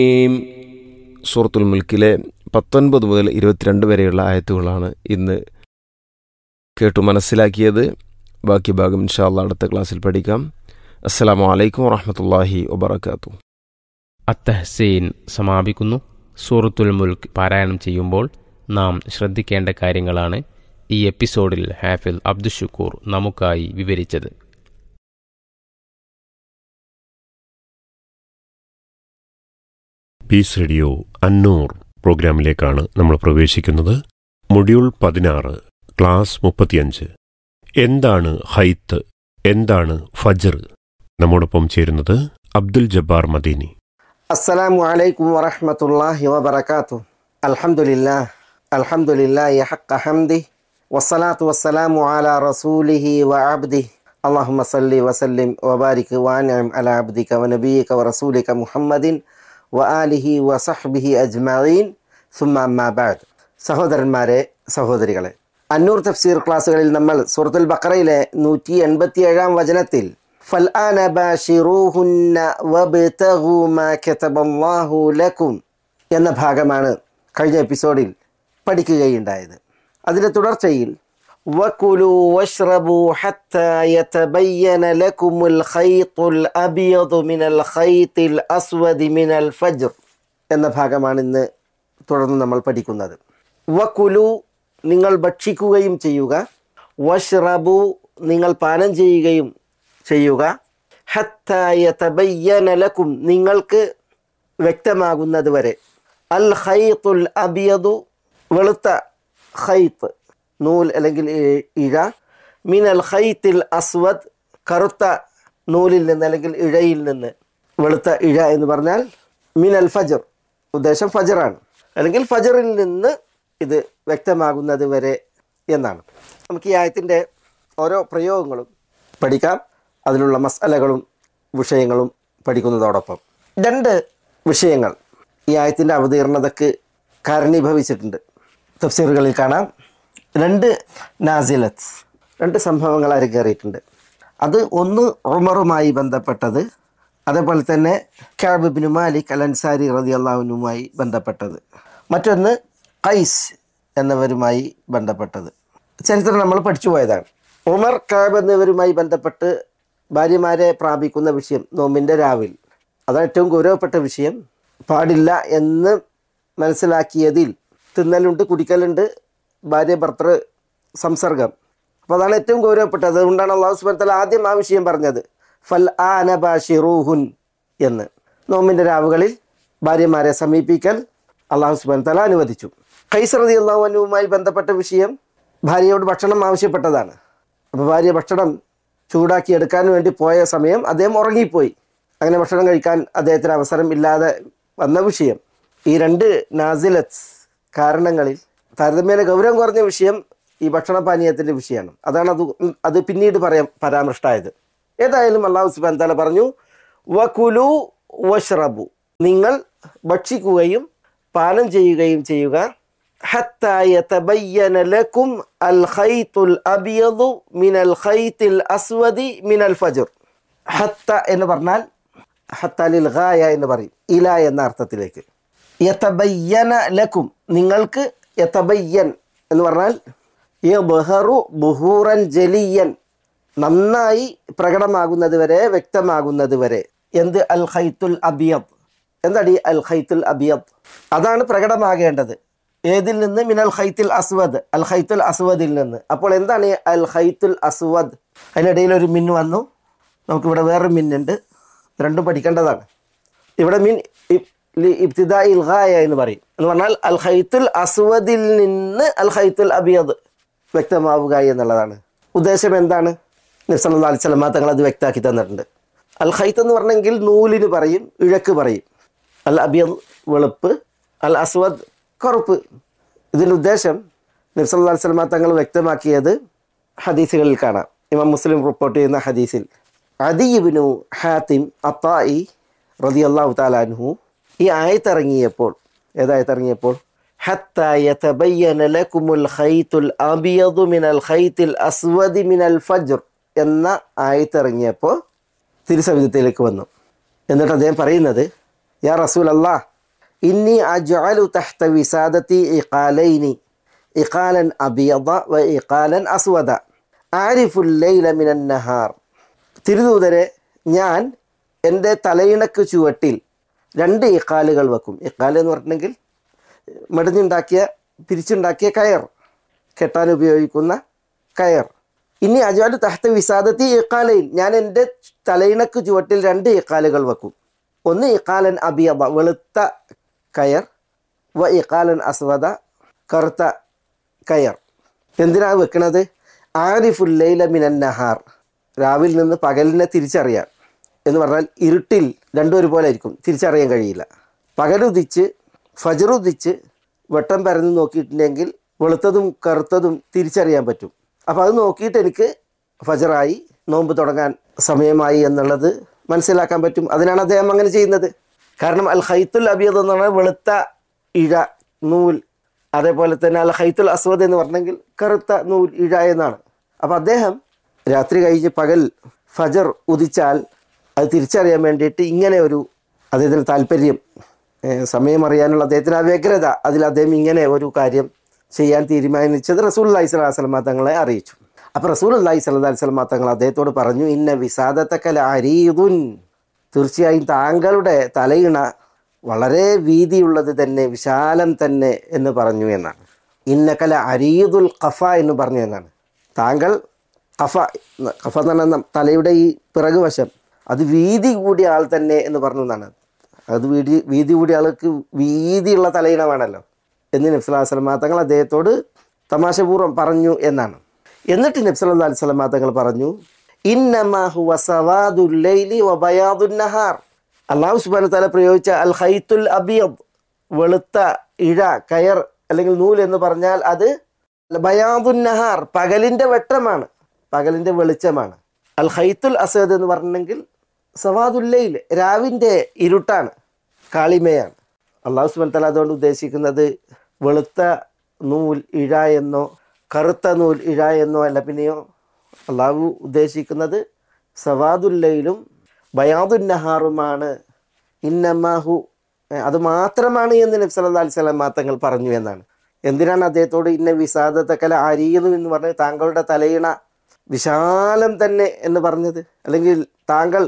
ഈ സൂറത്തുൽ മുൽക്കിലെ പത്തൊൻപത് മുതൽ ഇരുപത്തിരണ്ട് വരെയുള്ള ആയത്തുകളാണ് ഇന്ന് കേട്ടു മനസ്സിലാക്കിയത് ബാക്കി ഭാഗം ഇൻഷാല്ല അടുത്ത ക്ലാസ്സിൽ പഠിക്കാം അസ്സലാമു അലൈക്കും വറഹമത്തല്ലാഹി വബർക്കാത്തു അത്തഹസീൻ സമാപിക്കുന്നു സൂറത്തുൽ മുൽക്ക് പാരായണം ചെയ്യുമ്പോൾ നാം ശ്രദ്ധിക്കേണ്ട കാര്യങ്ങളാണ് ഈ എപ്പിസോഡിൽ ഹാഫിൽ അബ്ദുഷുക്കൂർ നമുക്കായി വിവരിച്ചത് പീസ് റേഡിയോ അന്നൂർ പ്രോഗ്രാമിലേക്കാണ് നമ്മൾ പ്രവേശിക്കുന്നത് മൊഡ്യൂൾ പതിനാറ് ക്ലാസ് മുപ്പത്തിയഞ്ച് എന്താണ് ഹൈത്ത് എന്താണ് ഫജർ നമ്മോടൊപ്പം ചേരുന്നത് അബ്ദുൽ ജബ്ബാർ മദീനി السلام عليكم ورحمة الله وبركاته الحمد لله الحمد لله حق حمده والصلاة والسلام على رسوله وعبده اللهم صل وسلم وبارك وانعم على عبدك ونبيك ورسولك محمد وآله وصحبه أجمعين ثم أما بعد സഹോദരന്മാരെ സഹോദരികളെ അന്നൂർ തഫ്സീർ ക്ലാസ്സുകളിൽ നമ്മൾ സൂറത്തുൽ ബക്കറയിലെ നൂറ്റി എൺപത്തി ഏഴാം വചനത്തിൽ فالآن باشروهن وابتغوا ما كتب الله لكم എന്ന ഭാഗമാണ് കഴിഞ്ഞ എപ്പിസോഡിൽ പഠിക്കുകയുണ്ടായത് അതിൻ്റെ തുടർച്ചയിൽ وكلوا واشربوا حتى يتبين لكم الخيط الأبيض من الخيط الأسود من الفجر എന്ന ഭാഗമാണ് ഇന്ന് തുടർന്ന് നമ്മൾ പഠിക്കുന്നത് വക്കുലു നിങ്ങൾ ഭക്ഷിക്കുകയും ചെയ്യുക വഷ്റബു നിങ്ങൾ പാനം ചെയ്യുകയും ചെയ്യുക ഹത്തായ തബയ്യനലക്കും നിങ്ങൾക്ക് വ്യക്തമാകുന്നത് വരെ അൽ ഖൈത്തുൽ അബിയദു വെളുത്ത ഖൈത്ത് നൂൽ അല്ലെങ്കിൽ ഇ- ഇഴ മിൻ അൽ ഖൈത്തിൽ അസ്വദ് കറുത്ത നൂലിൽ നിന്ന് അല്ലെങ്കിൽ ഇഴയിൽ നിന്ന് വെളുത്ത ഇഴ എന്ന് പറഞ്ഞാൽ മിൻ അൽ ഫജർ ഉദ്ദേശം ഫജറാണ് അല്ലെങ്കിൽ ഫജറിൽ നിന്ന് ഇത് വ്യക്തമാകുന്നത് വരെ എന്നാണ് നമുക്ക് ഈ ആയത്തിൻ്റെ ഓരോ പ്രയോഗങ്ങളും പഠിക്കാം അതിലുള്ള മസാലകളും വിഷയങ്ങളും പഠിക്കുന്നതോടൊപ്പം രണ്ട് വിഷയങ്ങൾ ഈ ആയത്തിൻ്റെ അവതീർണതക്ക് കാരണീഭവിച്ചിട്ടുണ്ട് തഫ്സീറുകളിൽ കാണാം രണ്ട് നാസിലത്ത് രണ്ട് സംഭവങ്ങൾ അരങ്ങേറിയിട്ടുണ്ട് അത് ഒന്ന് ഉമറുമായി ബന്ധപ്പെട്ടത് അതേപോലെ തന്നെ ക്യാബിബിന് മാലിക് അൽ അൻസാരി റതി അള്ളാഹുനുമായി ബന്ധപ്പെട്ടത് മറ്റൊന്ന് ഖൈസ് എന്നവരുമായി ബന്ധപ്പെട്ടത് ചരിത്രം നമ്മൾ പഠിച്ചു പോയതാണ് ഉമർ കാബ് എന്നിവരുമായി ബന്ധപ്പെട്ട് ഭാര്യമാരെ പ്രാപിക്കുന്ന വിഷയം നോമ്പിൻ്റെ രാവിൽ അതാണ് ഏറ്റവും ഗൗരവപ്പെട്ട വിഷയം പാടില്ല എന്ന് മനസ്സിലാക്കിയതിൽ തിന്നലുണ്ട് കുടിക്കലുണ്ട് ഭാര്യ ഭർത്തൃ സംസർഗം അപ്പോൾ അതാണ് ഏറ്റവും ഗൗരവപ്പെട്ടത് അതുകൊണ്ടാണ് അള്ളാഹു സുബത്തല ആദ്യം ആ വിഷയം പറഞ്ഞത് ഫൽ ആനബാഷിറൂഹുൻ എന്ന് നോമ്പിൻ്റെ രാവുകളിൽ ഭാര്യമാരെ സമീപിക്കൽ അള്ളാഹു സുബാൻ തല അനുവദിച്ചു കൈസറതി അള്ളാഹു അനുവുമായി ബന്ധപ്പെട്ട വിഷയം ഭാര്യയോട് ഭക്ഷണം ആവശ്യപ്പെട്ടതാണ് അപ്പോൾ ഭാര്യ ഭക്ഷണം ചൂടാക്കി എടുക്കാൻ വേണ്ടി പോയ സമയം അദ്ദേഹം ഉറങ്ങിപ്പോയി അങ്ങനെ ഭക്ഷണം കഴിക്കാൻ അദ്ദേഹത്തിന് അവസരം ഇല്ലാതെ വന്ന വിഷയം ഈ രണ്ട് നാസിലത്ത് കാരണങ്ങളിൽ താരതമ്യേന ഗൗരവം കുറഞ്ഞ വിഷയം ഈ ഭക്ഷണപാനീയത്തിൻ്റെ വിഷയമാണ് അതാണ് അത് അത് പിന്നീട് പറയാൻ പരാമൃഷ്ടമായത് ഏതായാലും അള്ളാഹു സുബാൻ താല പറഞ്ഞു വകുലു വഷ്റബു നിങ്ങൾ ഭക്ഷിക്കുകയും പാനം ചെയ്യുകയും ചെയ്യുക حتى يتبين لكم الخيط الأبيض من الخيط الأسود من الفجر حتى എന്ന് പറഞ്ഞാൽ ഹത്ത ലിൽ ഗായ എന്ന് പറയും ഇല എന്ന അർത്ഥത്തിലേക്ക് യതബയ്യന ലക്കും നിങ്ങൾക്ക് യതബയ്യൻ എന്ന് പറഞ്ഞാൽ യബ്ഹറു ബുഹൂറൻ ജലിയൻ നന്നായി പ്രകടമാകുന്നത് വരെ വ്യക്തമാകുന്നത് വരെ എന്ത് അൽ ഖൈത്തുൽ അബിയദ് എന്താടി അൽ ഖൈത്തുൽ അബിയദ് അതാണ് പ്രകടമാകേണ്ടത് ഏതിൽ നിന്ന് മിനൽ ഖൈത്തുൽ അസ്വദ് അൽ ഖൈത്തുൽ അസ്വദിൽ നിന്ന് അപ്പോൾ എന്താണ് ഈ അൽ ഖൈത്തുൽ അസ്വദ് അതിനിടയിൽ ഒരു മിൻ വന്നു നമുക്കിവിടെ വേറൊരു മിന്നുണ്ട് രണ്ടും പഠിക്കേണ്ടതാണ് ഇവിടെ മീൻ ഇബ്തിദാ ഇൽഗായ എന്ന് പറയും എന്ന് പറഞ്ഞാൽ അൽ ഖൈത്തുൽ അസ്വദിൽ നിന്ന് അൽ ഖൈത്തുൽ അബിയദ് വ്യക്തമാവുക എന്നുള്ളതാണ് ഉദ്ദേശം എന്താണ് നിസ്സല്ലാ അലിസ്ലമ തങ്ങൾ അത് വ്യക്തമാക്കി തന്നിട്ടുണ്ട് അൽ ഖൈത്ത് എന്ന് പറഞ്ഞെങ്കിൽ നൂലിന് പറയും ഇഴക്ക് പറയും അൽ അബിയദ് വെളുപ്പ് അൽ അസ്വദ് കറുപ്പ് ഇതിൻ്റെ ഉദ്ദേശം നിർസല്ലാ അലിസ്ലമ തങ്ങൾ വ്യക്തമാക്കിയത് ഹദീസുകളിൽ കാണാം ഇമാം മുസ്ലിം റിപ്പോർട്ട് ചെയ്യുന്ന ഹദീസിൽ അദിബിനു ഹാത്തിം അത്തായി റതി അള്ളാഹു താലാൻഹു ഈ ആയത്തിറങ്ങിയപ്പോൾ ഏതായത്തിറങ്ങിയപ്പോൾ حتى يتبين لكم الخيط الأبيض من الخيط الأسود من الفجر എന്ന ആയത്തിറങ്ങിയപ്പോൾ തിരുസവിധത്തിലേക്ക് വന്നു എന്നിട്ട് അദ്ദേഹം പറയുന്നത് യാ റസൂൽ അല്ലാ ഇന്നി അജ്അലു തഹ്ത വിസാദത്തി ഇഖാലൈനി ഇഖാലൻ അബിയദ വ ഇഖാലൻ അസ്വദ ആരിഫുൽ ലൈല മിനൻ നഹാർ തിരുദൂതരെ ഞാൻ എൻ്റെ തലയിണക്ക് ചുവട്ടിൽ രണ്ട് ഇക്കാലുകൾ വെക്കും ഇക്കാൽ എന്ന് പറഞ്ഞിട്ടുണ്ടെങ്കിൽ മെടഞ്ഞുണ്ടാക്കിയ പിരിച്ചുണ്ടാക്കിയ കയർ കെട്ടാൻ ഉപയോഗിക്കുന്ന കയർ ഇനി അജാലു തഹത്ത് വിസാദത്തി ഇക്കാലയിൽ ഞാൻ എൻ്റെ തലയിണക്ക് ചുവട്ടിൽ രണ്ട് ഇക്കാലുകൾ വെക്കും ഒന്ന് ഇക്കാലൻ അബിയബ വെളുത്ത കയർ വ ഇക്കാലൻ അസ്വദ കറുത്ത കയർ എന്തിനാണ് വെക്കണത് ആരിഫുല്ലൈല മിനൻ നഹാർ രാവിലെ നിന്ന് പകലിനെ തിരിച്ചറിയാൻ എന്ന് പറഞ്ഞാൽ ഇരുട്ടിൽ രണ്ടും ഒരുപോലെ ആയിരിക്കും തിരിച്ചറിയാൻ കഴിയില്ല പകലുദിച്ച് ഫജറുദിച്ച് വെട്ടം പരന്ന് നോക്കിയിട്ടുണ്ടെങ്കിൽ വെളുത്തതും കറുത്തതും തിരിച്ചറിയാൻ പറ്റും അപ്പോൾ അത് നോക്കിയിട്ട് എനിക്ക് ഫജറായി നോമ്പ് തുടങ്ങാൻ സമയമായി എന്നുള്ളത് മനസ്സിലാക്കാൻ പറ്റും അതിനാണ് അദ്ദേഹം അങ്ങനെ ചെയ്യുന്നത് കാരണം അൽ ഹൈത്തുൽ അബിയദ് എന്ന് പറഞ്ഞാൽ വെളുത്ത ഇഴ നൂൽ അതേപോലെ തന്നെ അൽ ഹൈത്തുൽ അസ്വദ് എന്ന് പറഞ്ഞെങ്കിൽ കറുത്ത നൂൽ ഇഴ എന്നാണ് അപ്പോൾ അദ്ദേഹം രാത്രി കഴിഞ്ഞ് പകൽ ഫജർ ഉദിച്ചാൽ അത് തിരിച്ചറിയാൻ വേണ്ടിയിട്ട് ഇങ്ങനെ ഒരു അദ്ദേഹത്തിന് താല്പര്യം ഏഹ് സമയം അറിയാനുള്ള അദ്ദേഹത്തിന് ആ വ്യഗ്രത അതിൽ അദ്ദേഹം ഇങ്ങനെ ഒരു കാര്യം ചെയ്യാൻ തീരുമാനിച്ചത് റസൂൽ അള്ളഹി സ്വലാഹു വസ്ലമ തങ്ങളെ അറിയിച്ചു അപ്പോൾ റസൂൽ അള്ളഹി സ്വല്ലാ വസ്ലമ തങ്ങൾ അദ്ദേഹത്തോട് പറഞ്ഞു ഇന്ന വിസാദത്തക്കല അരീദുൻ തീർച്ചയായും താങ്കളുടെ തലയിണ വളരെ വീതിയുള്ളത് തന്നെ വിശാലം തന്നെ എന്ന് പറഞ്ഞു എന്നാണ് ഇന്നക്കല അരീദുൽ ഖഫ എന്ന് പറഞ്ഞു എന്നാണ് താങ്കൾ ഖഫ ഖഫ എന്ന് പറഞ്ഞാൽ തലയുടെ ഈ പിറകുവശം അത് വീതി കൂടിയ ആൾ തന്നെ എന്ന് പറഞ്ഞു എന്നാണ് അത് വീതി വീതി കൂടിയ ആൾക്ക് വീതിയുള്ള തലയിണ വേണമല്ലോ എന്ന് നബ്സല്ലാ സ്വലമാ തങ്ങൾ അദ്ദേഹത്തോട് തമാശപൂർവ്വം പറഞ്ഞു എന്നാണ് എന്നിട്ട് നബ്സല്ലാ അലൈഹി സ്വലമാ തങ്ങൾ പറഞ്ഞു ഇന്നമാഹു വസവാദുല്ലൈലി വബയാദുൻ നഹാർ അള്ളാഹു സുബാന തല പ്രയോഗിച്ച അൽ ഹൈത്തുൽ അബിയദ് വെളുത്ത ഇഴ കയർ അല്ലെങ്കിൽ നൂൽ എന്ന് പറഞ്ഞാൽ അത് ബയാദുൻ നഹാർ പകലിൻ്റെ വെട്ടമാണ് പകലിൻ്റെ വെളിച്ചമാണ് അൽ ഹൈത്തുൽ അസദ് എന്ന് പറഞ്ഞിട്ടുണ്ടെങ്കിൽ സവാദുല്ലയിൽ രാവിൻ്റെ ഇരുട്ടാണ് കാളിമയാണ് അള്ളാഹു സുബാൻ തല അതുകൊണ്ട് ഉദ്ദേശിക്കുന്നത് വെളുത്ത നൂൽ ഇഴ എന്നോ കറുത്ത നൂൽ ഇഴ എന്നോ അല്ല പിന്നെയോ അള്ളാഹു ഉദ്ദേശിക്കുന്നത് സവാദുല്ലയിലും ബയാദുൻ നഹാറുമാണ് ഇന്നമാഹു അത് മാത്രമാണ് എന്ന് നബി സല്ലല്ലാഹു അലൈഹി വസല്ലം തങ്ങൾ പറഞ്ഞു എന്നാണ് എന്തിനാണ് അദ്ദേഹത്തോട് ഇന്ന വിസാദത്തക്കല അരിയുന്നു എന്ന് പറഞ്ഞ് താങ്കളുടെ തലയിണ വിശാലം തന്നെ എന്ന് പറഞ്ഞത് അല്ലെങ്കിൽ താങ്കൾ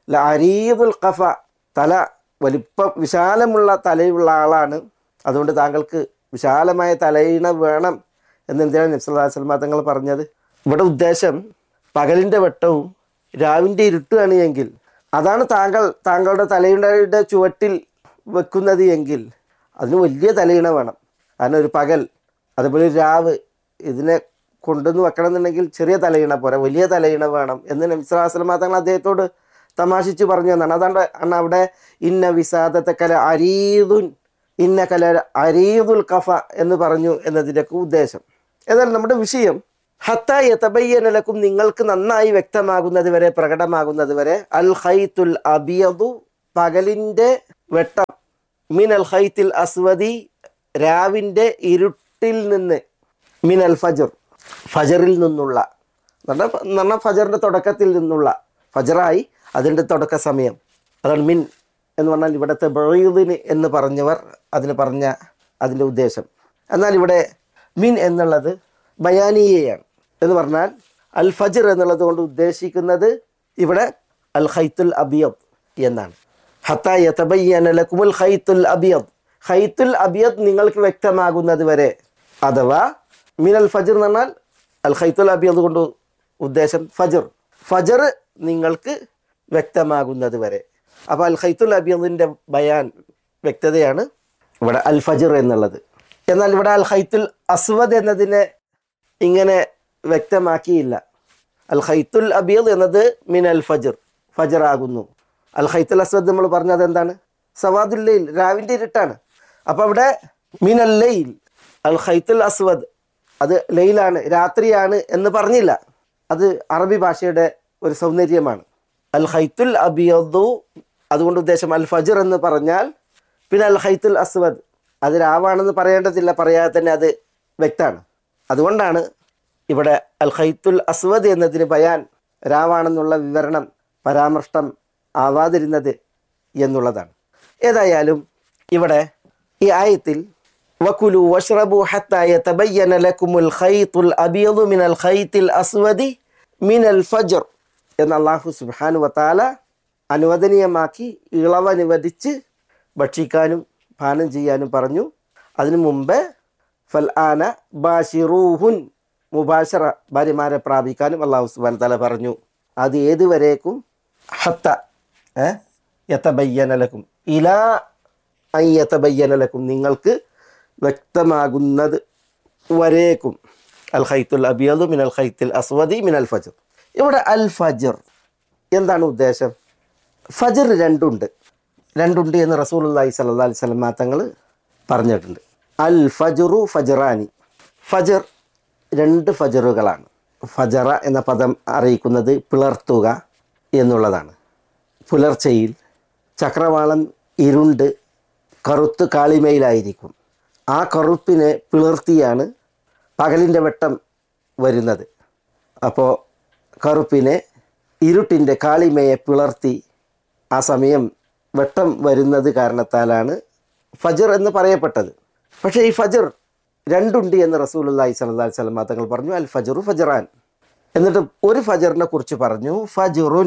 അരീദുൽ ഖഫ തല വലിപ്പ വിശാലമുള്ള തലയുള്ള ആളാണ് അതുകൊണ്ട് താങ്കൾക്ക് വിശാലമായ തലയിണ വേണം എന്ന് എന്തിനാണ് നബ്സല്ലാ സ്വലമ തങ്ങൾ പറഞ്ഞത് ഇവിടെ ഉദ്ദേശം പകലിൻ്റെ വെട്ടവും രാവിൻ്റെ ഇരുട്ടുമാണ് എങ്കിൽ അതാണ് താങ്കൾ താങ്കളുടെ തലയിണയുടെ ചുവട്ടിൽ വെക്കുന്നത് എങ്കിൽ അതിന് വലിയ തലയിണ വേണം കാരണം ഒരു പകൽ അതുപോലെ ഒരു രാവ് ഇതിനെ കൊണ്ടുവന്ന് വെക്കണം എന്നുണ്ടെങ്കിൽ ചെറിയ തലയിണ പോരാ വലിയ തലയിണ വേണം എന്ന് നബ്സലാസ്ലമ തങ്ങൾ അദ്ദേഹത്തോട് തമാശിച്ച് പറഞ്ഞു എന്നാണ് അതാണ് അന്ന് അവിടെ ഇന്ന വിസാദത്തെ കല അരീദുൻ ഇന്ന കല അരീദുൽ കഫ എന്ന് പറഞ്ഞു എന്നതിൻ്റെയൊക്കെ ഉദ്ദേശം ഏതായാലും നമ്മുടെ വിഷയം ഹത്തായ തബയ്യനലക്കും നിങ്ങൾക്ക് നന്നായി വ്യക്തമാകുന്നത് വരെ പ്രകടമാകുന്നത് വരെ അൽ ഹൈത്തുൽ അബിയദു പകലിൻ്റെ വെട്ടം മിൻ അൽ ഹൈത്തിൽ അസ്വദി രാവിൻ്റെ ഇരുട്ടിൽ നിന്ന് മിൻ അൽ ഫജർ ഫജറിൽ നിന്നുള്ള എന്ന് പറഞ്ഞാൽ ഫജറിൻ്റെ തുടക്കത്തിൽ നിന്നുള്ള ഫജറായി അതിൻ്റെ തുടക്ക സമയം അതാണ് മിൻ എന്ന് പറഞ്ഞാൽ ഇവിടുത്തെ ബഴീദിന് എന്ന് പറഞ്ഞവർ അതിന് പറഞ്ഞ അതിൻ്റെ ഉദ്ദേശം എന്നാൽ ഇവിടെ മിൻ എന്നുള്ളത് ബയാനീയയാണ് എന്ന് പറഞ്ഞാൽ അൽ ഫജർ എന്നുള്ളത് കൊണ്ട് ഉദ്ദേശിക്കുന്നത് ഇവിടെ അൽ ഖൈത്തുൽ അബിയദ് എന്നാണ് ഹത്തായ തബയ്യനലക്കുമുൽ ഖൈത്തുൽ അബിയദ് ഖൈത്തുൽ അബിയദ് നിങ്ങൾക്ക് വ്യക്തമാകുന്നത് വരെ അഥവാ മിൻ അൽ ഫജർ എന്ന് പറഞ്ഞാൽ അൽ ഖൈത്തുൽ അബിയദ് കൊണ്ട് ഉദ്ദേശം ഫജർ ഫജർ നിങ്ങൾക്ക് വ്യക്തമാകുന്നത് വരെ അപ്പോൾ അൽ ഖൈത്തുൽ അബിയദിൻ്റെ ബയാൻ വ്യക്തതയാണ് ഇവിടെ അൽ ഫജർ എന്നുള്ളത് എന്നാൽ ഇവിടെ അൽ ഖൈത്തുൽ അസ്വദ് എന്നതിനെ ഇങ്ങനെ വ്യക്തമാക്കിയില്ല അൽ ഖൈത്തുൽ അബിയദ് എന്നത് മിൻ അൽ ഫജർ ഫജർ ആകുന്നു അൽ ഖൈത്തുൽ അസ്വദ് നമ്മൾ പറഞ്ഞത് എന്താണ് സവാദുല്ലയിൽ രാവിൻ്റെ ഇരുട്ടാണ് അപ്പോൾ അവിടെ മിൻ അൽ ലൈൽ അൽ ഖൈത്തുൽ അസ്വദ് അത് ലൈലാണ് രാത്രിയാണ് എന്ന് പറഞ്ഞില്ല അത് അറബി ഭാഷയുടെ ഒരു സൗന്ദര്യമാണ് അൽ ഹൈത്തുൽ അബിയദു അതുകൊണ്ട് ഉദ്ദേശം അൽ ഫജർ എന്ന് പറഞ്ഞാൽ പിന്നെ അൽ ഹൈത്തുൽ അസ്വദ് അത് രാവാണെന്ന് പറയേണ്ടതില്ല പറയാതെ തന്നെ അത് വ്യക്തമാണ് അതുകൊണ്ടാണ് ഇവിടെ അൽ ഹൈത്തുൽ അസ്വദ് എന്നതിന് ബയാൻ രാവാണെന്നുള്ള വിവരണം പരാമർശം ആവാതിരുന്നത് എന്നുള്ളതാണ് ഏതായാലും ഇവിടെ ഈ ആയത്തിൽ വക്കുലു വഷ്റബു ഹത്ത യതബയ്യന ലക്കുമുൽ ഖൈത്തുൽ അബിയദു മിനൽ ഖൈത്തിൽ അസ്വദി മിനൽ ഫജ്ർ എന്ന് അള്ളാഹു സുബ്ഹാനു വതാല അനുവദനീയമാക്കി ഇളവനുവദിച്ച് ഭക്ഷിക്കാനും പാനം ചെയ്യാനും പറഞ്ഞു അതിനു മുമ്പ് ഫൽ ആന ബാഷിറൂഹുൻ മുബാഷറ ഭാര്യമാരെ പ്രാപിക്കാനും അള്ളാഹു സുബാൻ തല പറഞ്ഞു അത് ഏതുവരേക്കും ഹത്ത ഏ യതബയ്യനലക്കും ഇലാ അയ്യതബയ്യനലക്കും നിങ്ങൾക്ക് വ്യക്തമാകുന്നത് വരേക്കും അൽ ഖൈത്തുൽ അബിയദു മിനൽ ഖൈത്തിൽ അസ്വദി മിനൽ ഫജർ ഇവിടെ അൽ ഫജർ എന്താണ് ഉദ്ദേശം ഫജർ രണ്ടുണ്ട് രണ്ടുണ്ട് എന്ന് റസൂൽ അള്ളാഹി സല്ലാ അലൈഹി സ്വലം തങ്ങൾ പറഞ്ഞിട്ടുണ്ട് അൽ ഫജറു ഫജറാനി ഫജർ രണ്ട് ഫജറുകളാണ് ഫജറ എന്ന പദം അറിയിക്കുന്നത് പിളർത്തുക എന്നുള്ളതാണ് പുലർച്ചയിൽ ചക്രവാളം ഇരുണ്ട് കറുത്ത് കാളിമയിലായിരിക്കും ആ കറുപ്പിനെ പിളർത്തിയാണ് പകലിൻ്റെ വെട്ടം വരുന്നത് അപ്പോൾ കറുപ്പിനെ ഇരുട്ടിൻ്റെ കാളിമയെ പിളർത്തി ആ സമയം വെട്ടം വരുന്നത് കാരണത്താലാണ് ഫജർ എന്ന് പറയപ്പെട്ടത് പക്ഷേ ഈ ഫജർ രണ്ടുണ്ട് എന്ന് റസൂലുല്ലാഹി സ്വല്ലല്ലാഹി അലൈഹി വസല്ലം തങ്ങൾ പറഞ്ഞു അൽ ഫജറു ഫജറാൻ എന്നിട്ട് ഒരു ഫജറിനെ കുറിച്ച് പറഞ്ഞു ഫജറുൻ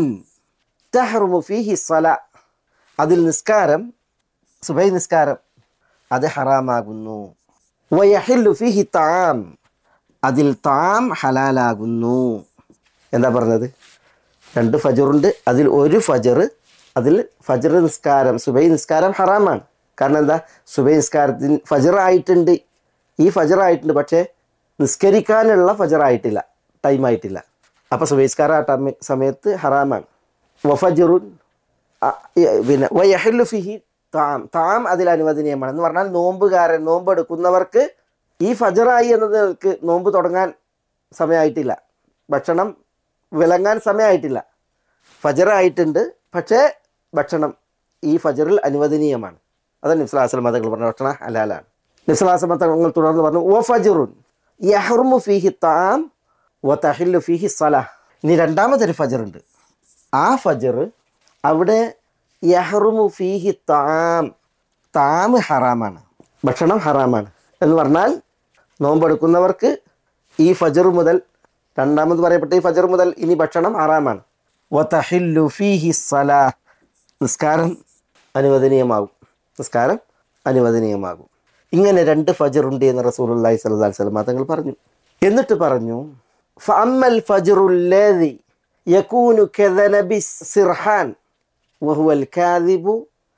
തഹറുമു ഫീഹി സ്വല അതിൽ നിസ്കാരം സുബൈ നിസ്കാരം അത് ഹറാമാകുന്നു വയഹില്ലു ഫീഹി താം അതിൽ താം ഹലാലാകുന്നു എന്താ പറഞ്ഞത് രണ്ട് ഫജറുണ്ട് അതിൽ ഒരു ഫജർ അതിൽ ഫജർ നിസ്കാരം സുബൈ നിസ്കാരം ഹറാമാണ് കാരണം എന്താ സുബൈ നിസ്കാരത്തിന് ഫജർ ആയിട്ടുണ്ട് ഈ ഫജർ ആയിട്ടുണ്ട് പക്ഷേ നിസ്കരിക്കാനുള്ള ഫജർ ആയിട്ടില്ല ടൈം ആയിട്ടില്ല അപ്പോൾ സുബൈ നിസ്കാരം ആ ടൈം സമയത്ത് ഹറാമാണ് വഫജറുൻ അ- ഈ- പിന്നെ വയഹല്ലു ഫിഹി താം താം അതിൽ അനുവദനീയമാണ് എന്ന് പറഞ്ഞാൽ നോമ്പുകാരൻ നോമ്പ് എടുക്കുന്നവർക്ക് ഈ ഫജറായി എന്നതിലേക്ക് നോമ്പ് തുടങ്ങാൻ സമയമായിട്ടില്ല ഭക്ഷണം വിളങ്ങാൻ സമയമായിട്ടില്ല ഫജറായിട്ടുണ്ട് പക്ഷേ ഭക്ഷണം ഈ ഫജറിൽ അനുവദനീയമാണ് അതാണ് നിസ്ലാസ്ലം മതങ്ങൾ പറഞ്ഞ ഭക്ഷണം ഹലാലാണ് നിസ്ലാസ്ലം മതങ്ങൾ തുടർന്ന് പറഞ്ഞു ഓ ഫജറുൻ യഹ്റുമു ഫീഹി താം ഓ തഹില്ലു ഫീഹി സലാഹ് ഇനി രണ്ടാമതൊരു ഫജറുണ്ട് ആ ഫജർ അവിടെ യഹ്റുമു ഫീഹി താം താം ഹറാമാണ് ഭക്ഷണം ഹറാമാണ് എന്ന് പറഞ്ഞാൽ നോമ്പെടുക്കുന്നവർക്ക് ഈ ഫജർ മുതൽ രണ്ടാമത് പറയപ്പെട്ട ഈ ഫജർ മുതൽ ഇനി ഭക്ഷണം ഹറാമാണ് വതഹില്ലു ഫീഹി സലാ നിസ്കാരം അനുവദനീയമാകും നിസ്കാരം അനുവദനീയമാകും ഇങ്ങനെ രണ്ട് ഫജർ ഉണ്ട് എന്ന് റസൂലുള്ളാഹി സ്വല്ലല്ലാഹി അലൈഹി വസല്ലം തങ്ങൾ പറഞ്ഞു എന്നിട്ട് പറഞ്ഞു ഫഅമ്മൽ ഫജ്റുല്ലദി യകൂനു കദനബി സിർഹാൻ وهو الكاذب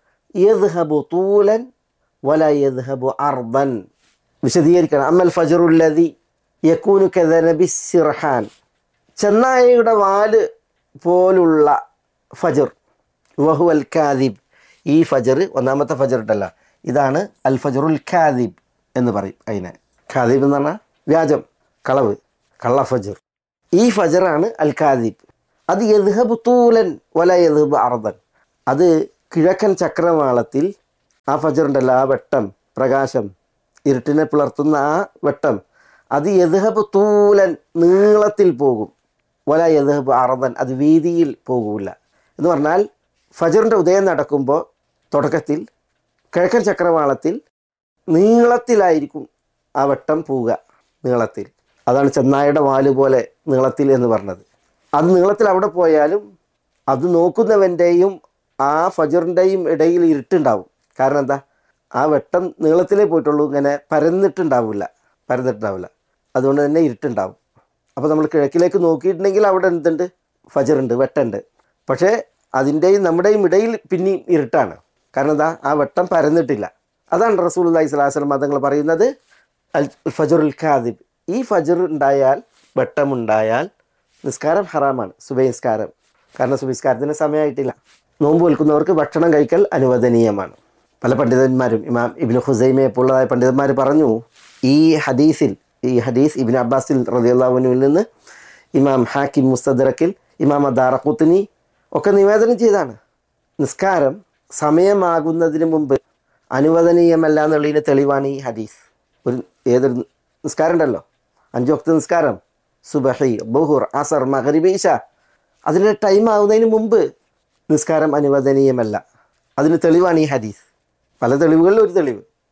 يذهب طولا ولا يذهب عرضا വിശദീകരിക്കണം അമ്മൽ ഫജറുല്ലതി യക്കൂനു കദനബി സിർഹാൻ ചെന്നായയുടെ വാല് പോലുള്ള ഫജർ വഹുവൽ കാദിബ് ഈ ഫജർ ഒന്നാമത്തെ ഫജർ ഉണ്ടല്ലോ ഇതാണ് അൽ ഫജറുൽ ഖാദിബ് എന്ന് പറയും അതിനെ ഖാദിബ് എന്ന് പറഞ്ഞാൽ വ്യാജം കളവ് കള്ള ഫജർ ഈ ഫജറാണ് അൽ ഖാദിബ് അത് യദ്ഹബ് തൂലൻ വല യദ്ഹബ് അർദൻ അത് കിഴക്കൻ ചക്രവാളത്തിൽ ആ ഫജർ ഉണ്ടല്ലോ ആ വെട്ടം പ്രകാശം ഇരുട്ടിനെ പിളർത്തുന്ന ആ വെട്ടം അത് യദ്ഹബ് തൂലൻ നീളത്തിൽ പോകും വല യദ്ഹബ് അറദൻ അത് വീതിയിൽ പോകില്ല എന്ന് പറഞ്ഞാൽ ഫജറിൻ്റെ ഉദയം നടക്കുമ്പോൾ തുടക്കത്തിൽ കിഴക്കൻ ചക്രവാളത്തിൽ നീളത്തിലായിരിക്കും ആ വെട്ടം പോവുക നീളത്തിൽ അതാണ് ചെന്നായുടെ വാല് പോലെ നീളത്തിൽ എന്ന് പറഞ്ഞത് അത് നീളത്തിൽ അവിടെ പോയാലും അത് നോക്കുന്നവൻ്റെയും ആ ഫജറിൻ്റെയും ഇടയിൽ ഇരുട്ടുണ്ടാവും കാരണം എന്താ ആ വെട്ടം നീളത്തിലേ പോയിട്ടുള്ളൂ ഇങ്ങനെ പരന്നിട്ടുണ്ടാവില്ല പരന്നിട്ടുണ്ടാവില്ല അതുകൊണ്ട് തന്നെ ഇരുട്ടുണ്ടാവും അപ്പോൾ നമ്മൾ കിഴക്കിലേക്ക് നോക്കിയിട്ടുണ്ടെങ്കിൽ അവിടെ എന്തുണ്ട് ഫജറുണ്ട് വെട്ടുണ്ട് പക്ഷേ അതിൻ്റെയും നമ്മുടെയും ഇടയിൽ പിന്നെയും ഇരുട്ടാണ് കാരണം എന്താ ആ വെട്ടം പരന്നിട്ടില്ല അതാണ് റസൂൽ അള്ളഹി സ്വലാസ്ലം മതങ്ങൾ പറയുന്നത് അൽ ഫജറുൽ ഖാദിബ് ഈ ഫജർ ഉണ്ടായാൽ വെട്ടമുണ്ടായാൽ നിസ്കാരം ഹറാമാണ് സുബൈ നിസ്കാരം കാരണം സുബൈ നിസ്കാരത്തിന് സമയമായിട്ടില്ല നോമ്പ് വിൽക്കുന്നവർക്ക് ഭക്ഷണം കഴിക്കൽ അനുവദനീയമാണ് പല പണ്ഡിതന്മാരും ഇമാം ഇബിൻ ഹുസൈമയെ പോലുള്ളതായ പണ്ഡിതന്മാർ പറഞ്ഞു ഈ ഹദീസിൽ ഈ ഹദീസ് ഇബിൻ അബ്ബാസിൽ റദിയുള്ളാഹുനുവിൽ നിന്ന് ഇമാം ഹാക്കിം മുസ്തദറക്കിൽ ഇമാം ദാറഖുത്തിനി ഒക്കെ നിവേദനം ചെയ്താണ് നിസ്കാരം സമയമാകുന്നതിന് മുമ്പ് അനുവദനീയമല്ല എന്നുള്ളതിന് തെളിവാണ് ഈ ഹദീസ് ഒരു ഏതൊരു നിസ്കാരം ഉണ്ടല്ലോ അഞ്ചു വക്ത നിസ്കാരം സുബഹി ബഹുർ അസർ മഹരിബ് ഈശ അതിൻ്റെ ടൈം ആവുന്നതിന് മുമ്പ് നിസ്കാരം അനുവദനീയമല്ല അതിന് തെളിവാണ് ഈ ഹദീസ് പല തെളിവുകളിൽ ഒരു തെളിവ്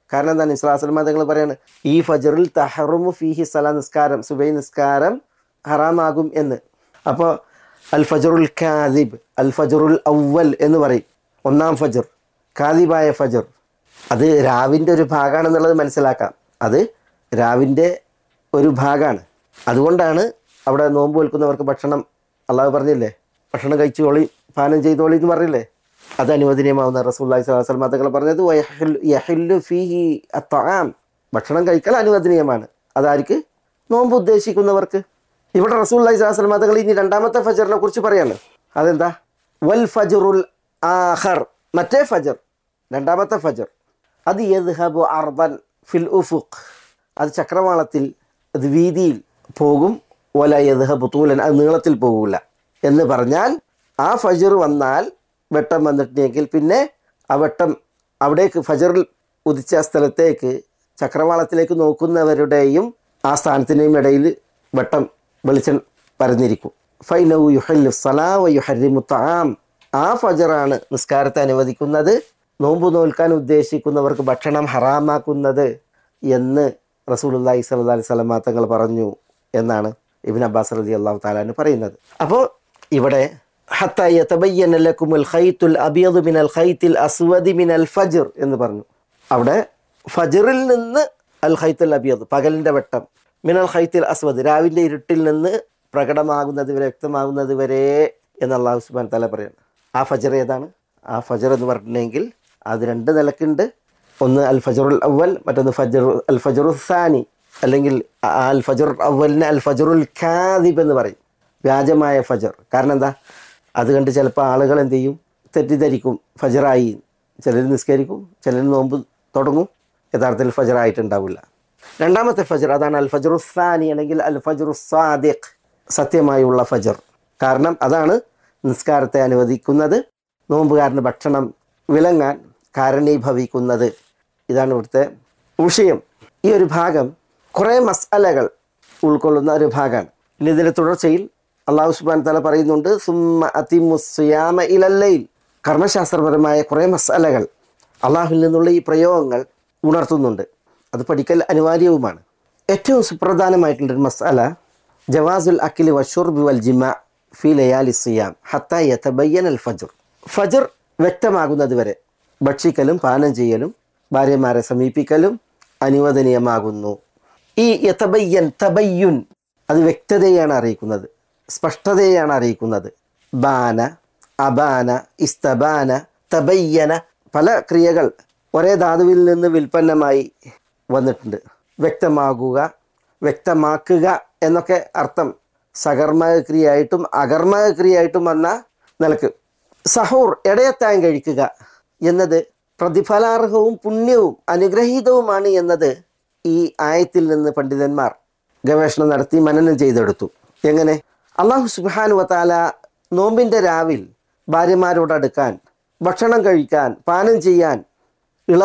കാരണം എന്താണ് ഇസ്ലാസ്ലം തങ്ങൾ പറയാണ് ഈ ഫജറിൽ തഹറുമു ഫീഹി സല നിസ്കാരം സുബൈ നിസ്കാരം ഹറാമാകും എന്ന് അപ്പോൾ അൽ ഫജറുൽ ഖാദിബ് അൽ ഫജറുൽ അവൽ എന്ന് പറയും ഒന്നാം ഫജർ ഖാദിബായ ഫജർ അത് രാവിൻ്റെ ഒരു ഭാഗമാണെന്നുള്ളത് മനസ്സിലാക്കാം അത് രാവിൻ്റെ ഒരു ഭാഗമാണ് അതുകൊണ്ടാണ് അവിടെ നോമ്പ് വെൽക്കുന്നവർക്ക് ഭക്ഷണം അള്ളാഹു പറഞ്ഞില്ലേ ഭക്ഷണം കഴിച്ചോളി പാനം ചെയ്തോളി എന്ന് പറഞ്ഞില്ലേ അത് അനുവദനീയമാവുന്ന റസൂല്ലാഹി സ്വലാസ്ലം തങ്ങൾ പറഞ്ഞത് വയഹിൽ- യഹില്ലു ഫീഹി അത്തൊആം ഭക്ഷണം കഴിക്കൽ അനുവദനീയമാണ് അതാർക്ക് നോമ്പ് ഉദ്ദേശിക്കുന്നവർക്ക് ഇവിടെ റസൂല്ലാഹി സ്വലാസ്ലം തങ്ങൾ ഇനി രണ്ടാമത്തെ ഫജറിനെ കുറിച്ച് പറയാണ് അതെന്താ വൽ ഫജറുൽ ആഖർ മറ്റേ ഫജർ രണ്ടാമത്തെ ഫജർ അത് യദ്ഹബു അർബൻ ഫിൽ ഉഫുഖ് അത് ചക്രവാളത്തിൽ അത് വീതിയിൽ പോകും വല യദ്ഹബു തൂലൻ അത് നീളത്തിൽ പോകില്ല എന്ന് പറഞ്ഞാൽ ആ ഫജർ വന്നാൽ വെട്ടം വന്നിട്ടുണ്ടെങ്കിൽ പിന്നെ ആ വെട്ടം അവിടേക്ക് ഫജറിൽ ഉദിച്ച ആ സ്ഥലത്തേക്ക് ചക്രവാളത്തിലേക്ക് നോക്കുന്നവരുടെയും ആ സ്ഥാനത്തിൻ്റെയും ഇടയിൽ വെട്ടം വെളിച്ചം പരന്നിരിക്കും ഫൈനു യുഹല്ലു സലാ വ യുഹരിമു തആം ആ ഫജറാണ് നിസ്കാരത്തെ അനുവദിക്കുന്നത് നോമ്പ് നോൽക്കാൻ ഉദ്ദേശിക്കുന്നവർക്ക് ഭക്ഷണം ഹറാമാക്കുന്നത് എന്ന് റസൂലുള്ളാഹി സ്വല്ലല്ലാഹി അലൈഹി വസല്ലം തങ്ങൾ പറഞ്ഞു എന്നാണ് ഇബ്ൻ അബ്ബാസ് റളിയല്ലാഹു അള്ളാഹു താലാന് പറയുന്നത് അപ്പോൾ ഇവിടെ ഹത്ത യതബയ്യന ലക്കുമുൽ ഖൈത്തുൽ അബിയദു മിനൽ ഖൈത്തിൽ അസ്വദി മിനൽ ഫജ്ർ എന്ന് പറഞ്ഞു അവിടെ ഫജറിൽ നിന്ന് അൽ ഖൈത്തുൽ അബിയദ് പകലിൻ്റെ വെട്ടം മിനൽ ഖൈത്തിൽ അസ്വദ് രാവിൻ്റെ ഇരുട്ടിൽ നിന്ന് പ്രകടമാകുന്നത് വരെ വ്യക്തമാകുന്നത് വരെ എന്ന് അള്ളാഹു സുബാൻ തല പറയുന്നത് ആ ഫജർ ഏതാണ് ആ ഫജർ എന്ന് പറഞ്ഞിട്ടുണ്ടെങ്കിൽ അത് രണ്ട് നിലക്കുണ്ട് ഒന്ന് അൽ ഫജറുൽ അവൽ മറ്റൊന്ന് ഫജർ അൽ ഫജറു സാനി അല്ലെങ്കിൽ ആ അൽ ഫജർ അവലിനെ അൽ ഫജറുൽ ഖാദിബ് എന്ന് പറയും വ്യാജമായ ഫജർ കാരണം എന്താ അത് കണ്ട് ചിലപ്പോൾ ആളുകൾ എന്ത് ചെയ്യും തെറ്റിദ്ധരിക്കും ഫജറായി ചിലർ നിസ്കരിക്കും ചിലർ നോമ്പ് തുടങ്ങും യഥാർത്ഥത്തിൽ ഫജറായിട്ടുണ്ടാവില്ല രണ്ടാമത്തെ ഫജർ അതാണ് അൽ ഫജറു സാനി അല്ലെങ്കിൽ അൽ ഫജറു സാദിഖ് സത്യമായുള്ള ഫജർ കാരണം അതാണ് നിസ്കാരത്തെ അനുവദിക്കുന്നത് നോമ്പുകാരന് ഭക്ഷണം വിളങ്ങാൻ കാരണീഭവിക്കുന്നത് ഇതാണ് ഇവിടുത്തെ വിഷയം ഈ ഒരു ഭാഗം കുറേ മസാലകൾ ഉൾക്കൊള്ളുന്ന ഒരു ഭാഗമാണ് ഇനി ഇതിൻ്റെ തുടർച്ചയിൽ അള്ളാഹു സുബാൻ തല പറയുന്നുണ്ട് സുമ്മ അതിമുസ്യാമ ഇലല്ലയിൽ കർമ്മശാസ്ത്രപരമായ കുറേ മസാലകൾ അള്ളാഹുവിൽ നിന്നുള്ള ഈ പ്രയോഗങ്ങൾ ഉണർത്തുന്നുണ്ട് അത് പഠിക്കൽ അനിവാര്യവുമാണ് ഏറ്റവും സുപ്രധാനമായിട്ടുള്ളൊരു മസാല ജവാസുൽ അക്കിലി വഷുർബി വൽ ജിമ ഫി ലയാലി സിയാം ഹത്ത യതബയ്യൻ അൽ ഫജർ ഫജർ വ്യക്തമാകുന്നത് വരെ ഭക്ഷിക്കലും പാനം ചെയ്യലും ഭാര്യമാരെ സമീപിക്കലും അനുവദനീയമാകുന്നു ഈ യതബയ്യൻ തബയ്യുൻ അത് വ്യക്തതയാണ് അറിയിക്കുന്നത് സ്പഷ്ടതയാണ് അറിയിക്കുന്നത് ബാന അബാന ഇസ്തബാന തബയ്യന പല ക്രിയകൾ ഒരേ ധാതുവിൽ നിന്ന് വിൽപ്പന്നമായി വന്നിട്ടുണ്ട് വ്യക്തമാകുക വ്യക്തമാക്കുക എന്നൊക്കെ അർത്ഥം സകർമ്മക ക്രിയയായിട്ടും അകർമ്മക ക്രിയയായിട്ടും വന്ന നിലക്ക് സഹൂർ ഇടയത്താൻ കഴിക്കുക എന്നത് പ്രതിഫലാർഹവും പുണ്യവും അനുഗ്രഹീതവുമാണ് എന്നത് ഈ ആയത്തിൽ നിന്ന് പണ്ഡിതന്മാർ ഗവേഷണം നടത്തി മനനം ചെയ്തെടുത്തു എങ്ങനെ അള്ളാഹു സുബാനു വത്താല നോമ്പിൻ്റെ രാവിൽ ഭാര്യമാരോട് അടുക്കാൻ ഭക്ഷണം കഴിക്കാൻ പാനം ചെയ്യാൻ